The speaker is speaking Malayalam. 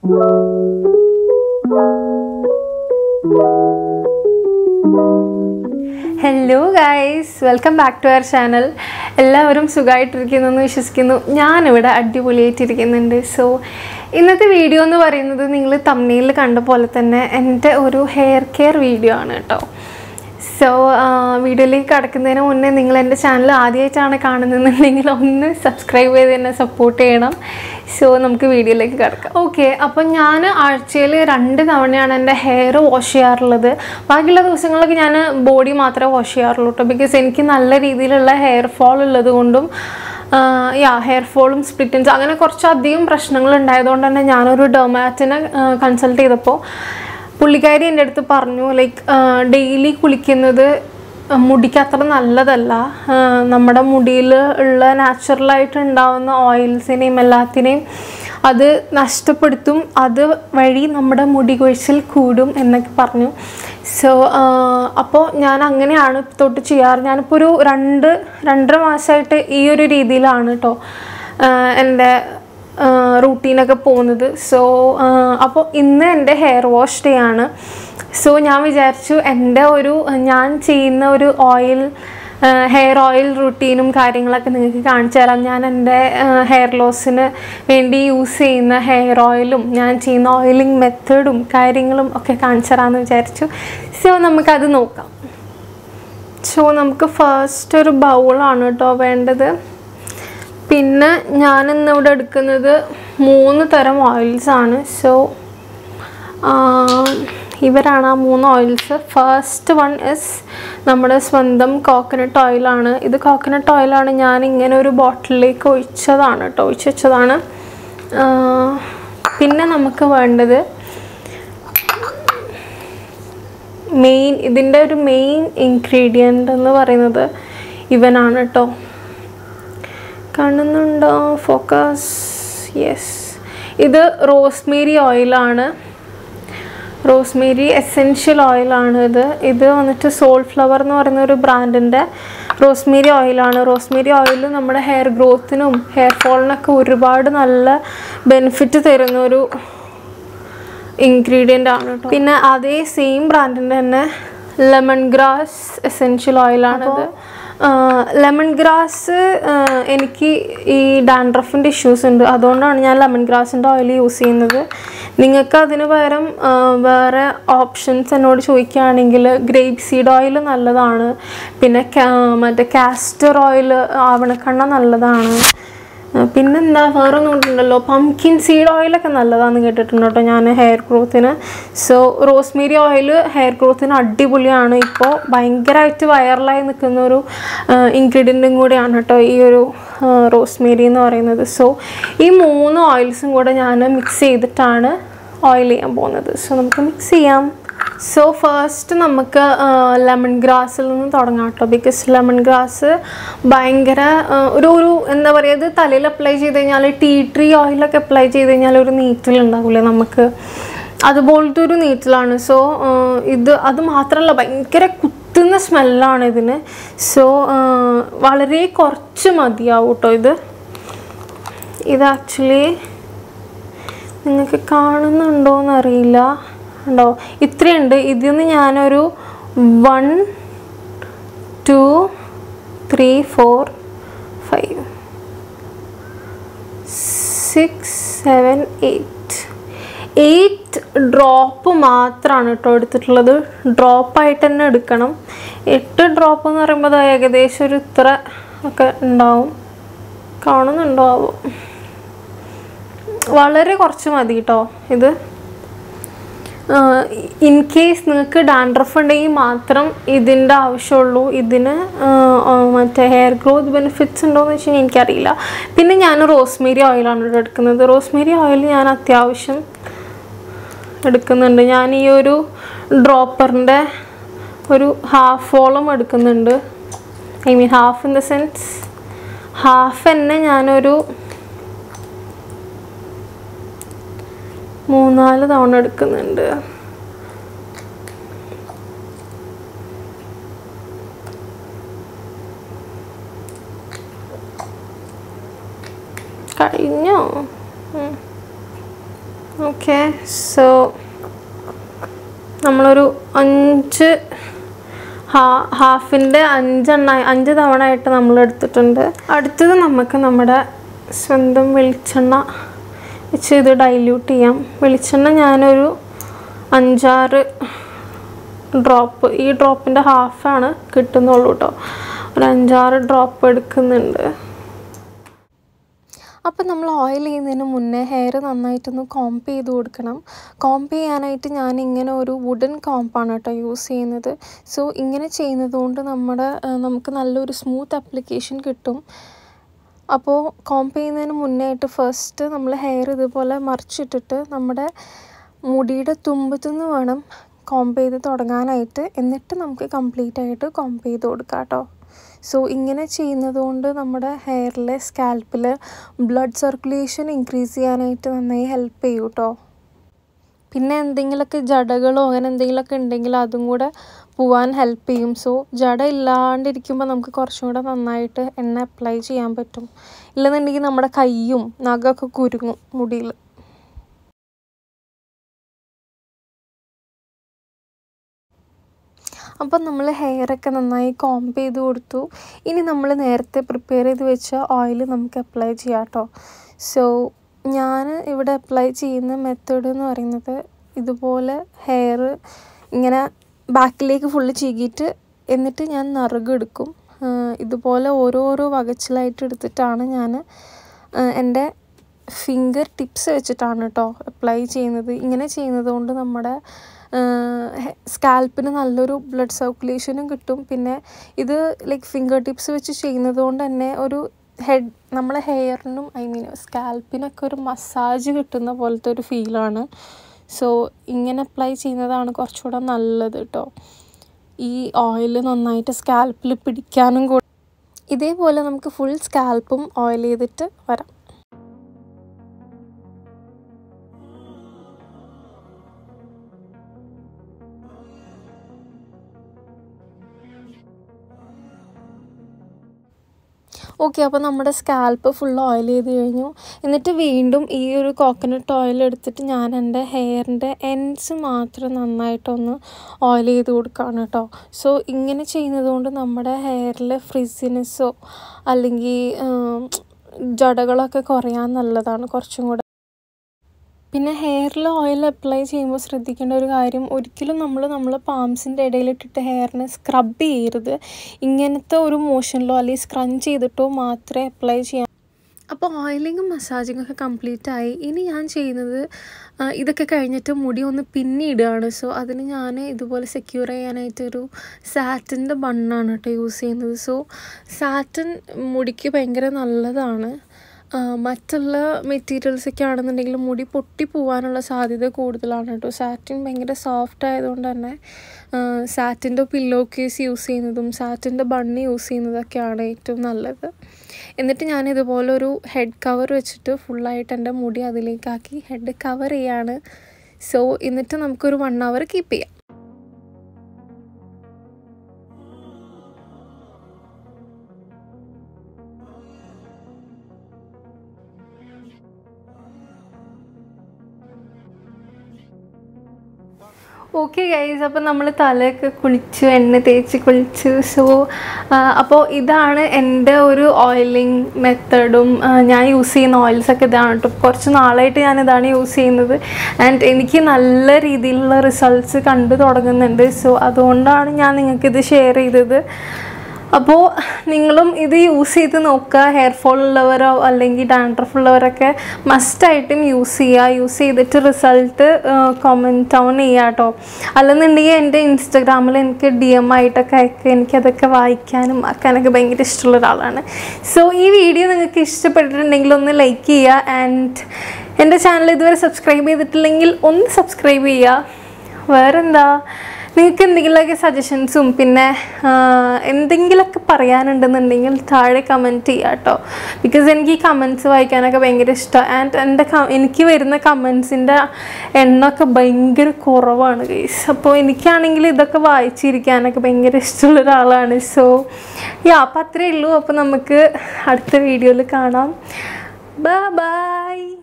Hello guys welcome back to our channel എല്ലാവരും സുഖമായിട്ടിരിക്കുന്നു എന്ന് വിശ്വസിക്കുന്നു ഞാനിവിടെ അടിപൊളിയായിട്ടിരിക്കുന്നുണ്ട് സോ ഇന്നത്തെ വീഡിയോ എന്ന് പറയുന്നത് നിങ്ങൾ തമ്മിൽ കണ്ട പോലെ തന്നെ എൻ്റെ ഒരു ഹെയർ കെയർ വീഡിയോ ആണ് കേട്ടോ സോ വീഡിയോയിലേക്ക് കടക്കുന്നതിന് മുന്നേ നിങ്ങൾ എൻ്റെ ചാനൽ ആദ്യമായിട്ടാണ് കാണുന്നതെന്നുണ്ടെങ്കിൽ ഒന്ന് സബ്സ്ക്രൈബ് ചെയ്ത് എന്നെ സപ്പോർട്ട് ചെയ്യണം സോ നമുക്ക് വീഡിയോയിലേക്ക് കിടക്കാം ഓക്കെ അപ്പം ഞാൻ ആഴ്ചയിൽ രണ്ട് തവണയാണ് എൻ്റെ ഹെയർ വാഷ് ചെയ്യാറുള്ളത് ബാക്കിയുള്ള ദിവസങ്ങളൊക്കെ ഞാൻ ബോഡി മാത്രമേ വാഷ് ചെയ്യാറുള്ളൂ കേട്ടോ ബിക്കോസ് എനിക്ക് നല്ല രീതിയിലുള്ള ഹെയർ ഫോൾ ഉള്ളത് കൊണ്ടും യാ ഹെയർ ഫോളും സ്പ്ലിറ്റൻസ് അങ്ങനെ കുറച്ചധികം പ്രശ്നങ്ങൾ ഉണ്ടായതുകൊണ്ട് തന്നെ ഞാനൊരു ഡെർമാറ്റിനെ കൺസൾട്ട് ചെയ്തപ്പോൾ പുള്ളിക്കാരി എൻ്റെ അടുത്ത് പറഞ്ഞു ലൈക്ക് ഡെയിലി കുളിക്കുന്നത് മുടിക്ക് അത്ര നല്ലതല്ല നമ്മുടെ മുടിയിൽ ഉള്ള നാച്ചുറലായിട്ട് ഉണ്ടാവുന്ന ഓയിൽസിനെയും എല്ലാത്തിനെയും അത് നഷ്ടപ്പെടുത്തും അത് വഴി നമ്മുടെ മുടി കൊഴിച്ചിൽ കൂടും എന്നൊക്കെ പറഞ്ഞു സോ അപ്പോൾ ഞാൻ അങ്ങനെയാണ് തൊട്ട് ചെയ്യാറ് ഞാനിപ്പോൾ ഒരു രണ്ട് രണ്ടര മാസമായിട്ട് ഈ ഒരു രീതിയിലാണ് കേട്ടോ എൻ്റെ റൂട്ടീനൊക്കെ പോകുന്നത് സോ അപ്പോൾ ഇന്ന് എൻ്റെ ഹെയർ വാഷ് ഡേ ആണ് സോ ഞാൻ വിചാരിച്ചു എൻ്റെ ഒരു ഞാൻ ചെയ്യുന്ന ഒരു ഓയിൽ ഹെയർ ഓയിൽ റുട്ടീനും കാര്യങ്ങളൊക്കെ നിങ്ങൾക്ക് കാണിച്ചു തരാം ഞാൻ എൻ്റെ ഹെയർ ലോസിന് വേണ്ടി യൂസ് ചെയ്യുന്ന ഹെയർ ഓയിലും ഞാൻ ചെയ്യുന്ന ഓയിലിംഗ് മെത്തേഡും കാര്യങ്ങളും ഒക്കെ കാണിച്ചു തരാമെന്ന് വിചാരിച്ചു സോ നമുക്കത് നോക്കാം സോ നമുക്ക് ഫസ്റ്റ് ഒരു ബൗളാണ് കേട്ടോ വേണ്ടത് പിന്നെ ഞാനിന്ന് ഇവിടെ എടുക്കുന്നത് മൂന്ന് തരം ഓയിൽസ് ആണ് സോ ഇവരാണ് ആ മൂന്ന് ഓയിൽസ് ഫസ്റ്റ് വൺ ഇസ് നമ്മുടെ സ്വന്തം കോക്കനട്ട് ഓയിലാണ് ഇത് കോക്കനട്ട് ഓയിലാണ് ഞാൻ ഇങ്ങനെ ഒരു ബോട്ടിലേക്ക് ഒഴിച്ചതാണ് കേട്ടോ ഒഴിച്ച് വെച്ചതാണ് പിന്നെ നമുക്ക് വേണ്ടത് മെയിൻ ഇതിൻ്റെ ഒരു മെയിൻ ഇൻഗ്രീഡിയൻ്റ് എന്ന് പറയുന്നത് ഇവനാണ് കേട്ടോ കാണുന്നുണ്ടോ ഫോക്കസ് യെസ് ഇത് റോസ്മേരി ഓയിലാണ് റോസ്മേരി എസെൻഷ്യൽ ഓയിലാണ് ഇത് ഇത് വന്നിട്ട് സോൾ ഫ്ലവർ എന്ന് പറയുന്ന ഒരു ബ്രാൻഡിൻ്റെ റോസ്മേരി ഓയിലാണ് റോസ്മേരി ഓയിൽ നമ്മുടെ ഹെയർ ഗ്രോത്തിനും ഹെയർ ഫോളിനൊക്കെ ഒരുപാട് നല്ല ബെനിഫിറ്റ് തരുന്ന ഒരു ഇൻഗ്രീഡിയൻ്റ് ആണ് കേട്ടോ പിന്നെ അതേ സെയിം ബ്രാൻഡിൻ്റെ തന്നെ ലെമൺ ഗ്രാസ് എസെൻഷ്യൽ ഓയിലാണിത് ലെമൺ ഗ്രാസ് എനിക്ക് ഈ ഡാൻഡ്രഫിൻ്റെ ഇഷ്യൂസ് ഉണ്ട് അതുകൊണ്ടാണ് ഞാൻ ലെമൺ ഗ്രാസിൻ്റെ ഓയിൽ യൂസ് ചെയ്യുന്നത് നിങ്ങൾക്ക് അതിന് പകരം വേറെ ഓപ്ഷൻസ് എന്നോട് ചോദിക്കുകയാണെങ്കിൽ ഗ്രേപ്പ് സീഡ് ഓയിൽ നല്ലതാണ് പിന്നെ മറ്റേ കാസ്റ്റർ ഓയിൽ ആവണക്കണ്ണ നല്ലതാണ് പിന്നെന്താ വേറെ ഒന്നും ഉണ്ടല്ലോ പംകിൻ സീഡ് ഓയിലൊക്കെ നല്ലതാണെന്ന് കേട്ടിട്ടുണ്ട് കേട്ടോ ഞാൻ ഹെയർ ഗ്രോത്തിന് സോ റോസ്മേരി ഓയിൽ ഹെയർ ഗ്രോത്തിന് അടിപൊളിയാണ് ഇപ്പോൾ ഭയങ്കരമായിട്ട് വൈറലായി നിൽക്കുന്ന ഒരു ഇൻഗ്രീഡിയൻറ്റും കൂടിയാണ് കേട്ടോ ഈ ഒരു റോസ്മേരി എന്ന് പറയുന്നത് സോ ഈ മൂന്ന് ഓയിൽസും കൂടെ ഞാൻ മിക്സ് ചെയ്തിട്ടാണ് ഓയിൽ ചെയ്യാൻ പോകുന്നത് സോ നമുക്ക് മിക്സ് ചെയ്യാം സോ ഫസ്റ്റ് നമുക്ക് ലെമൺ ഗ്രാസിൽ നിന്ന് തുടങ്ങാം കേട്ടോ ബിക്കോസ് ലെമൺ ഗ്രാസ് ഭയങ്കര ഒരു ഒരു എന്താ പറയുക ഇത് തലയിൽ അപ്ലൈ ചെയ്ത് കഴിഞ്ഞാൽ ടീ ട്രീ ഓയിലൊക്കെ അപ്ലൈ ചെയ്ത് കഴിഞ്ഞാൽ ഒരു നീറ്റിലുണ്ടാവില്ലേ നമുക്ക് അതുപോലത്തെ ഒരു നീറ്റിലാണ് സോ ഇത് അത് മാത്രമല്ല ഭയങ്കര കുത്തുന്ന സ്മെല്ലാണ് ഇതിന് സോ വളരെ കുറച്ച് മതിയാവും കേട്ടോ ഇത് ഇത് ആക്ച്വലി നിങ്ങൾക്ക് കാണുന്നുണ്ടോയെന്ന് അറിയില്ല ഉണ്ടോ ഇത്രയുണ്ട് ഇതിൽ നിന്ന് ഞാനൊരു one two three four five six seven eight eight drop മാത്രമാണ് കേട്ടോ എടുത്തിട്ടുള്ളത് ഡ്രോപ്പായിട്ട് തന്നെ എടുക്കണം എട്ട് ഡ്രോപ്പ് എന്ന് പറയുമ്പോൾ അത് ഏകദേശം ഒരു ഇത്ര ഒക്കെ ഉണ്ടാവും കാണുന്നുണ്ടോ ആവോ വളരെ കുറച്ച് മതി കേട്ടോ ഇത് ഇൻ കേസ് നിങ്ങൾക്ക് ഡാൻഡ്രഫ് ഉണ്ടെങ്കിൽ മാത്രം ഇതിൻ്റെ ആവശ്യമുള്ളൂ ഇതിന് മറ്റേ ഹെയർ ഗ്രോത്ത് ബെനിഫിറ്റ്സ് ഉണ്ടോയെന്ന് വെച്ച് കഴിഞ്ഞാൽ എനിക്കറിയില്ല പിന്നെ ഞാൻ റോസ്മേരി ഓയിലാണ് ഇവിടെ എടുക്കുന്നത് റോസ്മേരി ഓയിൽ ഞാൻ അത്യാവശ്യം എടുക്കുന്നുണ്ട് ഞാൻ ഈ ഒരു ഡ്രോപ്പറിൻ്റെ ഒരു ഹാഫോളം എടുക്കുന്നുണ്ട് I mean half in the sense half തന്നെ ഞാനൊരു മൂന്നാല് തവണ എടുക്കുന്നുണ്ട് കഴിഞ്ഞോ ഉം. ഓക്കെ സോ നമ്മളൊരു അഞ്ച് ഹാ ഹാഫിൻ്റെ അഞ്ചെണ്ണ അഞ്ച് തവണ ആയിട്ട് നമ്മൾ എടുത്തിട്ടുണ്ട് അടുത്തത് നമുക്ക് നമ്മുടെ സ്വന്തം വെളിച്ചെണ്ണ വെച്ച് ഇത് ഡൈല്യൂട്ട് ചെയ്യാം വെളിച്ചെണ്ണ ഞാനൊരു അഞ്ചാറ് ഡ്രോപ്പ് ഈ ഡ്രോപ്പിൻ്റെ ഹാഫാണ് കിട്ടുന്നുള്ളൂ കേട്ടോ ഒരു അഞ്ചാറ് ഡ്രോപ്പ് എടുക്കുന്നുണ്ട് അപ്പം നമ്മൾ ഓയിൽ ചെയ്യുന്നതിന് മുന്നേ ഹെയർ നന്നായിട്ടൊന്ന് കോംപ് ചെയ്ത് കൊടുക്കണം കോംപ് ചെയ്യാനായിട്ട് ഞാൻ ഇങ്ങനെ ഒരു വുഡൻ കോമ്പാണ് കേട്ടോ യൂസ് ചെയ്യുന്നത് സോ ഇങ്ങനെ ചെയ്യുന്നത് കൊണ്ട് നമ്മുടെ ആ, നമുക്ക് നല്ലൊരു സ്മൂത്ത് അപ്ലിക്കേഷൻ കിട്ടും അപ്പോൾ കോംപ് ചെയ്യുന്നതിന് മുന്നേ ആയിട്ട് ഫസ്റ്റ് നമ്മൾ ഹെയർ ഇതുപോലെ മറിച്ചിട്ടിട്ട് നമ്മുടെ മുടിയുടെ തുമ്പത്തുനിന്ന് വേണം കോംപ് ചെയ്ത് തുടങ്ങാനായിട്ട് എന്നിട്ട് നമുക്ക് കംപ്ലീറ്റ് ആയിട്ട് കോംപ് ചെയ്ത് കൊടുക്കാം കേട്ടോ സോ ഇങ്ങനെ ചെയ്യുന്നത് കൊണ്ട് നമ്മുടെ ഹെയറിലെ സ്കാൽപ്പിൽ ബ്ലഡ് സർക്കുലേഷൻ ഇൻക്രീസ് ചെയ്യാനായിട്ട് നന്നായി ഹെൽപ്പ് ചെയ്യും കേട്ടോ പിന്നെ എന്തെങ്കിലുമൊക്കെ ജടകളോ അങ്ങനെ എന്തെങ്കിലുമൊക്കെ ഉണ്ടെങ്കിൽ അതും കൂടെ പോവാൻ ഹെൽപ്പ് ചെയ്യും സോ ജട ഇല്ലാണ്ടിരിക്കുമ്പോൾ നമുക്ക് കുറച്ചും കൂടെ നന്നായിട്ട് എണ്ണ അപ്ലൈ ചെയ്യാൻ പറ്റും ഇല്ലെന്നുണ്ടെങ്കിൽ നമ്മുടെ കൈയും നഖമൊക്കെ കുരുങ്ങും മുടിയിൽ അപ്പം നമ്മൾ ഹെയറൊക്കെ നന്നായി കോംപ് ചെയ്ത് കൊടുത്തു ഇനി നമ്മൾ നേരത്തെ പ്രിപ്പയർ ചെയ്ത് വെച്ച ഓയിൽ നമുക്ക് അപ്ലൈ ചെയ്യാം കേട്ടോ സോ ഞാൻ ഇവിടെ അപ്ലൈ ചെയ്യുന്ന മെത്തേഡ് എന്ന് പറയുന്നത് ഇതുപോലെ ഹെയർ ഇങ്ങനെ ബാക്കിലേക്ക് ഫുള്ള് ചീകിയിട്ട് എന്നിട്ട് ഞാൻ നറുകെടുക്കും ഇതുപോലെ ഓരോരോ വകച്ചിലായിട്ട് എടുത്തിട്ടാണ് ഞാൻ എൻ്റെ ഫിംഗർ ടിപ്സ് വെച്ചിട്ടാണ് കേട്ടോ അപ്ലൈ ചെയ്യുന്നത് ഇങ്ങനെ ചെയ്യുന്നത് കൊണ്ട് നമ്മുടെ സ്കാൽപ്പിന് നല്ലൊരു ബ്ലഡ് സർക്കുലേഷനും കിട്ടും പിന്നെ ഇത് ലൈക്ക് ഫിംഗർ ടിപ്സ് വെച്ച് ചെയ്യുന്നത് കൊണ്ട് തന്നെ ഒരു ഹെഡ് നമ്മളെ ഹെയറിനും ഐ മീൻ സ്കാൽപ്പിനൊക്കെ ഒരു മസാജ് കിട്ടുന്ന പോലത്തെ ഒരു ഫീലാണ് സോ ഇങ്ങനെ അപ്ലൈ ചെയ്യുന്നതാണ് കുറച്ചുകൂടെ നല്ലത് കേട്ടോ ഈ ഓയിൽ നന്നായിട്ട് സ്കാൽപ്പിൽ പിടിക്കാനും കൂടെ ഇതേപോലെ നമുക്ക് ഫുൾ സ്കാൽപ്പും ഓയിൽ ചെയ്തിട്ട് വരാം ഓക്കെ അപ്പോൾ നമ്മുടെ സ്കാൽപ്പ് ഫുൾ ഓയിൽ ചെയ്ത് കഴിഞ്ഞു എന്നിട്ട് വീണ്ടും ഈ ഒരു കോക്കനട്ട് ഓയിൽ എടുത്തിട്ട് ഞാൻ എൻ്റെ ഹെയറിൻ്റെ എൻഡ്സ് മാത്രം നന്നായിട്ടൊന്ന് ഓയിൽ ചെയ്ത് കൊടുക്കുകയാണ് കേട്ടോ സോ ഇങ്ങനെ ചെയ്യുന്നത് കൊണ്ട് നമ്മുടെ ഹെയറിൽ ഫ്രിസിനെസ്സോ അല്ലെങ്കിൽ ജടകളൊക്കെ കുറയാൻ നല്ലതാണ് കുറച്ചും കൂടെ പിന്നെ ഹെയറിൽ ഓയിൽ അപ്ലൈ ചെയ്യുമ്പോൾ ശ്രദ്ധിക്കേണ്ട ഒരു കാര്യം ഒരിക്കലും നമ്മൾ നമ്മൾ പാംസിൻ്റെ ഇടയിലിട്ടിട്ട് ഹെയറിനെ സ്ക്രബ് ചെയ്യരുത് ഇങ്ങനത്തെ ഒരു മോഷനിലോ അല്ലെങ്കിൽ സ്ക്രഞ്ച് ചെയ്തിട്ടോ മാത്രമേ അപ്ലൈ ചെയ്യാൻ അപ്പോൾ ഓയിലിങ്ങും മസാജിങ്ങും ഒക്കെ കംപ്ലീറ്റ് ആയി ഇനി ഞാൻ ചെയ്യുന്നത് ആ, ഇതൊക്കെ കഴിഞ്ഞിട്ട് മുടി ഒന്ന് പിന്നിടുകയാണ് സോ അതിന് ഞാൻ ഇതുപോലെ സെക്യൂർ ചെയ്യാനായിട്ടൊരു സാറ്റിൻ്റെ ബണ്ണാണ് കേട്ടോ യൂസ് ചെയ്യുന്നത് സോ സാറ്റിൻ മുടിക്ക് ഭയങ്കര നല്ലതാണ് ആ, മറ്റുള്ള മെറ്റീരിയൽസൊക്കെ ആണെന്നുണ്ടെങ്കിൽ മുടി പൊട്ടി പോകാനുള്ള സാധ്യത കൂടുതലാണ് കേട്ടോ സാറ്റിൻ ഭയങ്കര സോഫ്റ്റ് ആയതുകൊണ്ട് തന്നെ സാറ്റിൻ്റെ പില്ലോ കേസ് യൂസ് ചെയ്യുന്നതും സാറ്റിൻ്റെ ബണ്ണ് യൂസ് ചെയ്യുന്നതൊക്കെയാണ് ഏറ്റവും നല്ലത് എന്നിട്ട് ഞാൻ ഇതുപോലെ ഒരു ഹെഡ് കവർ വെച്ചിട്ട് ഫുള്ളായിട്ട് എൻ്റെ മുടി അതിലേക്കാക്കി ഹെഡ് കവർ ചെയ്യാണ് സോ എന്നിട്ട് നമുക്കൊരു വൺ അവർ കീപ്പ് ചെയ്യാം ഓക്കെ ഗൈസ് അപ്പോൾ നമ്മൾ തലയൊക്കെ കുളിച്ചു എണ്ണ തേച്ച് കുളിച്ചു സോ അപ്പോൾ ഇതാണ് എൻ്റെ ഒരു ഓയിലിംഗ് മെത്തേഡും ഞാൻ യൂസ് ചെയ്യുന്ന ഓയിൽസൊക്കെ ഇതാണ് കേട്ടോ കുറച്ച് നാളായിട്ട് ഞാൻ ഇതാണ് യൂസ് ചെയ്യുന്നത് ആൻഡ് എനിക്ക് നല്ല രീതിയിലുള്ള റിസൾട്ട്സ് കണ്ടു തുടങ്ങുന്നുണ്ട് സോ അതുകൊണ്ടാണ് ഞാൻ നിങ്ങൾക്കിത് ഷെയർ ചെയ്തത് അപ്പോൾ നിങ്ങളും ഇത് യൂസ് ചെയ്ത് നോക്കുക ഹെയർ ഫോൾ ഉള്ളവരോ അല്ലെങ്കിൽ ഡാൻഡ്രഫ് ഉള്ളവരൊക്കെ മസ്റ്റായിട്ടും യൂസ് ചെയ്യുക യൂസ് ചെയ്തിട്ട് റിസൾട്ട് കമൻറ്റ് ഡൗൺ ചെയ്യുക കേട്ടോ അല്ലെന്നുണ്ടെങ്കിൽ എൻ്റെ ഇൻസ്റ്റഗ്രാമിൽ എനിക്ക് ഡി എം ആയിട്ടൊക്കെ അയക്കുക എനിക്കതൊക്കെ വായിക്കാനും ആക്കാനൊക്കെ ഭയങ്കര ഇഷ്ടമുള്ള ഒരാളാണ് സോ ഈ വീഡിയോ നിങ്ങൾക്ക് ഇഷ്ടപ്പെട്ടിട്ടുണ്ടെങ്കിൽ ഒന്ന് ലൈക്ക് ചെയ്യുക ആൻഡ് എൻ്റെ ചാനൽ ഇതുവരെ സബ്സ്ക്രൈബ് ചെയ്തിട്ടില്ലെങ്കിൽ ഒന്ന് സബ്സ്ക്രൈബ് ചെയ്യുക വേറെന്താ നിങ്ങൾക്ക് എന്തെങ്കിലുമൊക്കെ സജഷൻസും പിന്നെ ആ, എന്തെങ്കിലുമൊക്കെ പറയാനുണ്ടെന്നുണ്ടെങ്കിൽ താഴെ കമൻറ്റ് ചെയ്യുക കേട്ടോ ബിക്കോസ് എനിക്ക് ഈ കമൻറ്റ്സ് വായിക്കാനൊക്കെ ഭയങ്കര ഇഷ്ടമാണ് ആൻഡ് എൻ്റെ ക- എനിക്ക് വരുന്ന കമൻസിൻ്റെ എണ്ണമൊക്കെ ഭയങ്കര കുറവാണ് ഗൈസ് അപ്പോൾ എനിക്കാണെങ്കിൽ ഇതൊക്കെ വായിച്ചിരിക്കാനൊക്കെ ഭയങ്കര ഇഷ്ടമുള്ള ഒരാളാണ് സോ യാ അപ്പോൾ അത്രയേ ഉള്ളൂ അപ്പോൾ നമുക്ക് അടുത്ത വീഡിയോയിൽ കാണാം ബൈ ബൈ